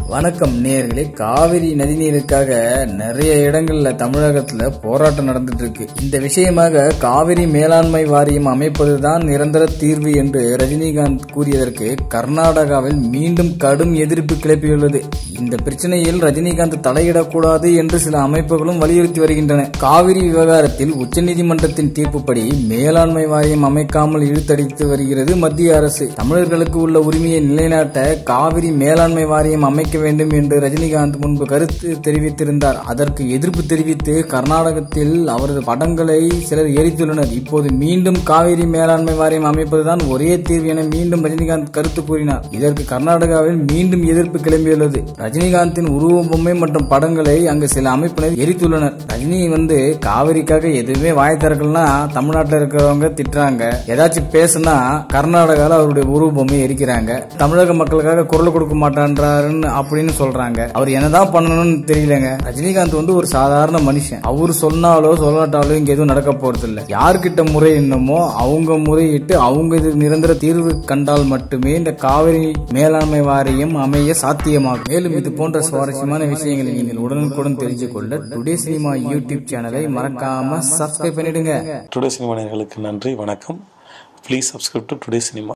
வணக்கம் நேர்களே காவிரி நதிநீருக்காக நிறைய இடங்கள்ல தமிழகத்துல போராட்டம் நடந்துட்டு இருக்கு இந்த விஷயமாக காவிரி மேலாண்மை வாரியம் அமைப்பதுதான் நிரந்தர தீர்வு என்று ரஜினிகாந்த் கூறியதற்கு கர்நாடகாவில் மீண்டும் கடும் எதிர்ப்பு கிளப்பியுள்ளது இந்த பிரச்சனையில் ரஜினிகாந்த் தலையிடக்கூடாது என்று சில அமைப்புகளும் வலியுறுத்தி வருகின்றன காவிரி விவகாரத்தில் உச்சநீதிமன்றத்தின் தீர்ப்புப்படி மேலாண்மை வாரியம் அமைக்காமல் இழுத்தடித்து வருகிறது மத்திய அரசு தமிழர்களுக்கு உள்ள உரிமையை நிலைநாட்ட காவிரி மேலாண்மை வாரியம் அமைக்க வேண்டும் என்று ரஜினிகாந்த் முன்பு கருத்து தெரிவித்திருந்தார் அதற்கு எதிர்ப்பு தெரிவித்து கர்நாடகத்தில் அவரது படங்களை சிலர் எரித்துள்ளனர் இப்போது மீண்டும் காவிரி மேலாண்மை வாரியம் அமைப்பதுதான் ஒரே தீர்வு என மீண்டும் ரஜினிகாந்த் கருத்து கூறினார் இதற்கு கர்நாடகாவில் மீண்டும் எதிர்ப்பு கிளம்பியுள்ளது ரஜினிகாந்தின் உருவ பொம்மை மற்றும் படங்களை அங்கு சில அமைப்பினர் எரித்துள்ளனர் ரஜினி வந்து காவிரிக்காக எதுவுமே வாய் திறக்கலனா தமிழ்நாட்டில் இருக்கிறவங்க திட்டுறாங்க ஏதாச்சும் பேசுனா கர்நாடகாவில் அவருடைய உருவ பொம்மையை எரிக்கிறாங்க தமிழக மக்களுக்காக குரல் கொடுக்க மாட்டான்றாருன்னு அப்படின்னு சொல்றாங்க அவர் என்னதான் பண்ணணும்னு தெரியலங்க ரஜினிகாந்த் வந்து ஒரு சாதாரண மனுஷன் அவர் சொன்னாலோ சொல்லாட்டாலோ இங்க எதுவும் நடக்க போறது இல்ல யார்கிட்ட முறை என்னமோ அவங்க முறையிட்டு அவங்க இது நிரந்தர தீர்வு கண்டால் மட்டுமே இந்த காவிரி மேலாண்மை வாரியம் அமைய சாத்தியமாகும் மேலும் இது போன்ற சுவாரஸ்யமான விஷயங்களை நீங்கள் உடனுக்குடன் தெரிஞ்சு கொள்ள டுடே சினிமா யூடியூப் சேனலை மறக்காம சப்ஸ்கிரைப் பண்ணிடுங்க டுடே சினிமா நேயர்களுக்கு நன்றி வணக்கம் please subscribe to today cinema